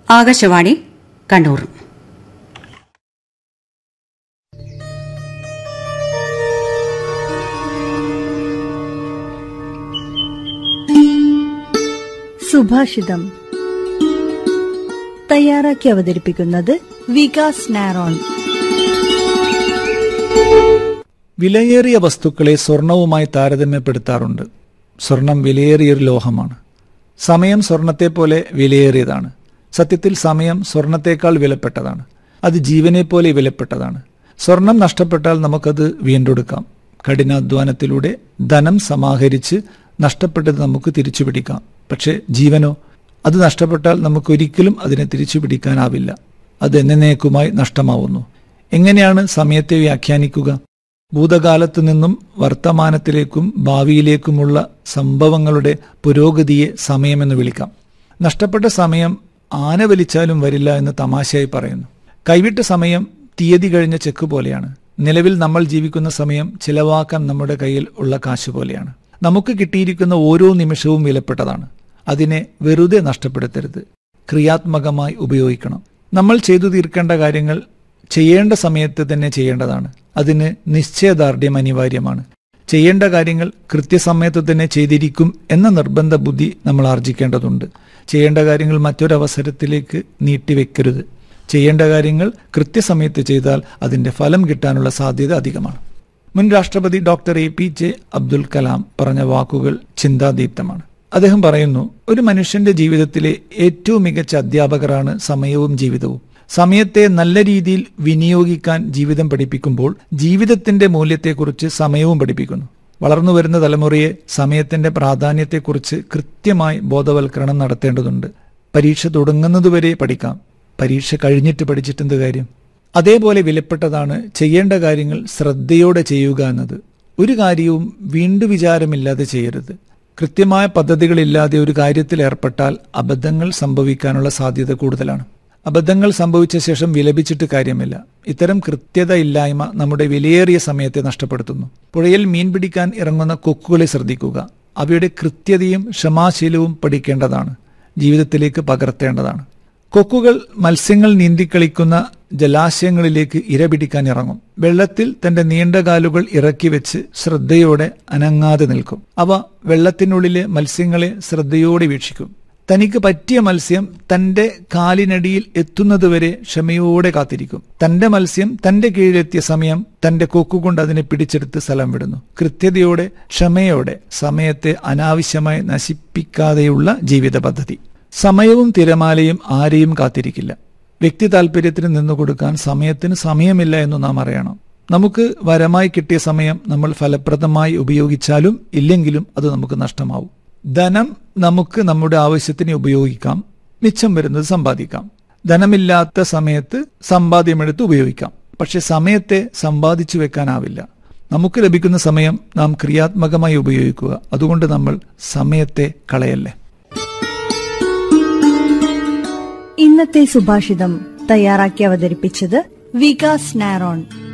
ആകാശവാണി കണ്ണൂർ സുഭാഷിതം തയ്യാറാക്കി അവതരിപ്പിക്കുന്നത് വികാസ് നാരോൺ വിലയേറിയ വസ്തുക്കളെ സ്വർണവുമായി താരതമ്യപ്പെടുത്താറുണ്ട് സ്വർണം വിലയേറിയൊരു ലോഹമാണ് സമയം സ്വർണത്തെപ്പോലെ വിലയേറിയതാണ് സത്യത്തിൽ സമയം സ്വർണത്തേക്കാൾ വിലപ്പെട്ടതാണ് അത് ജീവനെപ്പോലെ വിലപ്പെട്ടതാണ് സ്വർണം നഷ്ടപ്പെട്ടാൽ നമുക്കത് വീണ്ടെടുക്കാം കഠിനാധ്വാനത്തിലൂടെ ധനം സമാഹരിച്ച് നഷ്ടപ്പെട്ടത് നമുക്ക് തിരിച്ചു പിടിക്കാം പക്ഷേ ജീവനോ അത് നഷ്ടപ്പെട്ടാൽ നമുക്കൊരിക്കലും അതിനെ തിരിച്ചു പിടിക്കാനാവില്ല അത് എന്നേക്കുമായി നഷ്ടമാവുന്നു എങ്ങനെയാണ് സമയത്തെ വ്യാഖ്യാനിക്കുക ഭൂതകാലത്തു നിന്നും വർത്തമാനത്തിലേക്കും ഭാവിയിലേക്കുമുള്ള സംഭവങ്ങളുടെ പുരോഗതിയെ സമയമെന്ന് വിളിക്കാം നഷ്ടപ്പെട്ട സമയം ആന വലിച്ചാലും വരില്ല എന്ന് തമാശയായി പറയുന്നു കൈവിട്ട സമയം തീയതി കഴിഞ്ഞ ചെക്ക് പോലെയാണ് നിലവിൽ നമ്മൾ ജീവിക്കുന്ന സമയം ചിലവാക്കാൻ നമ്മുടെ കയ്യിൽ ഉള്ള കാശ് പോലെയാണ് നമുക്ക് കിട്ടിയിരിക്കുന്ന ഓരോ നിമിഷവും വിലപ്പെട്ടതാണ് അതിനെ വെറുതെ നഷ്ടപ്പെടുത്തരുത് ക്രിയാത്മകമായി ഉപയോഗിക്കണം നമ്മൾ ചെയ്തു തീർക്കേണ്ട കാര്യങ്ങൾ ചെയ്യേണ്ട സമയത്ത് തന്നെ ചെയ്യേണ്ടതാണ് അതിന് നിശ്ചയദാർഢ്യം അനിവാര്യമാണ് ചെയ്യേണ്ട കാര്യങ്ങൾ കൃത്യസമയത്ത് തന്നെ ചെയ്തിരിക്കും എന്ന നിർബന്ധ ബുദ്ധി നമ്മൾ ആർജിക്കേണ്ടതുണ്ട് ചെയ്യേണ്ട കാര്യങ്ങൾ മറ്റൊരവസരത്തിലേക്ക് നീട്ടിവെക്കരുത് ചെയ്യേണ്ട കാര്യങ്ങൾ കൃത്യസമയത്ത് ചെയ്താൽ അതിന്റെ ഫലം കിട്ടാനുള്ള സാധ്യത അധികമാണ് മുൻ രാഷ്ട്രപതി doctor A P J Abdul Kalam പറഞ്ഞ വാക്കുകൾ ചിന്താദീപ്തമാണ് അദ്ദേഹം പറയുന്നു ഒരു മനുഷ്യന്റെ ജീവിതത്തിലെ ഏറ്റവും മികച്ച അധ്യാപകരാണ് സമയവും ജീവിതവും സമയത്തെ നല്ല രീതിയിൽ വിനിയോഗിക്കാൻ ജീവിതം പഠിപ്പിക്കുമ്പോൾ ജീവിതത്തിന്റെ മൂല്യത്തെക്കുറിച്ച് സമയവും പഠിപ്പിക്കുന്നു വളർന്നു വരുന്ന തലമുറയെ സമയത്തിന്റെ പ്രാധാന്യത്തെക്കുറിച്ച് കൃത്യമായി ബോധവൽക്കരണം നടത്തേണ്ടതുണ്ട് പരീക്ഷ തുടങ്ങുന്നതുവരെ പഠിക്കാം പരീക്ഷ കഴിഞ്ഞിട്ട് പഠിച്ചിട്ടെന്ത് കാര്യം അതേപോലെ വിലപ്പെട്ടതാണ് ചെയ്യേണ്ട കാര്യങ്ങൾ ശ്രദ്ധയോടെ ചെയ്യുക എന്നത് ഒരു കാര്യവും വീണ്ടു വിചാരമില്ലാതെ ചെയ്യരുത് കൃത്യമായ പദ്ധതികളില്ലാതെ ഒരു കാര്യത്തിൽ ഏർപ്പെട്ടാൽ അബദ്ധങ്ങൾ സംഭവിക്കാനുള്ള സാധ്യത കൂടുതലാണ് അബദ്ധങ്ങൾ സംഭവിച്ച ശേഷം വിലപിച്ചിട്ട് കാര്യമില്ല ഇത്തരം കൃത്യത ഇല്ലായ്മ നമ്മുടെ വിലയേറിയ സമയത്തെ നഷ്ടപ്പെടുത്തുന്നു പുഴയിൽ മീൻ പിടിക്കാൻ ഇറങ്ങുന്ന കൊക്കുകളെ ശ്രദ്ധിക്കുക അവയുടെ കൃത്യതയും ക്ഷമാശീലവും പഠിക്കേണ്ടതാണ് ജീവിതത്തിലേക്ക് പകർത്തേണ്ടതാണ് കൊക്കുകൾ മത്സ്യങ്ങൾ നീന്തിക്കളിക്കുന്ന ജലാശയങ്ങളിലേക്ക് ഇര പിടിക്കാൻ ഇറങ്ങും വെള്ളത്തിൽ തന്റെ നീണ്ട കാലുകൾ ഇറക്കി വെച്ച് ശ്രദ്ധയോടെ അനങ്ങാതെ നിൽക്കും അവ വെള്ളത്തിനുള്ളിലെ മത്സ്യങ്ങളെ ശ്രദ്ധയോടെ വീക്ഷിക്കും തനിക്ക് പറ്റിയ മത്സ്യം തന്റെ കാലിനടിയിൽ എത്തുന്നതുവരെ ക്ഷമയോടെ കാത്തിരിക്കും തന്റെ മത്സ്യം തന്റെ കീഴിലെത്തിയ സമയം തന്റെ കൊക്കുകൊണ്ട് അതിനെ പിടിച്ചെടുത്ത് സ്ഥലം വിടുന്നു കൃത്യതയോടെ ക്ഷമയോടെ സമയത്തെ അനാവശ്യമായി നശിപ്പിക്കാതെയുള്ള ജീവിത പദ്ധതി സമയവും തിരമാലയും ആരെയും കാത്തിരിക്കില്ല വ്യക്തി താല്പര്യത്തിന് നിന്നുകൊടുക്കാൻ സമയത്തിന് സമയമില്ല എന്ന് നാം അറിയണം നമുക്ക് വരമായി കിട്ടിയ സമയം നമ്മൾ ഫലപ്രദമായി ഉപയോഗിച്ചാലും ഇല്ലെങ്കിലും അത് നമുക്ക് നഷ്ടമാവും ധനം നമുക്ക് നമ്മുടെ ആവശ്യത്തിന് ഉപയോഗിക്കാം മിച്ചം വരുന്നത് സമ്പാദിക്കാം ധനമില്ലാത്ത സമയത്ത് സമ്പാദ്യമെടുത്ത് ഉപയോഗിക്കാം പക്ഷെ സമയത്തെ സമ്പാദിച്ചു വെക്കാനാവില്ല നമുക്ക് ലഭിക്കുന്ന സമയം നാം ക്രിയാത്മകമായി ഉപയോഗിക്കുക അതുകൊണ്ട് നമ്മൾ സമയത്തെ കളയല്ലേ ഇന്നത്തെ സുഭാഷിതം തയ്യാറാക്കി അവതരിപ്പിച്ചത് വികാസ് നാരോൺ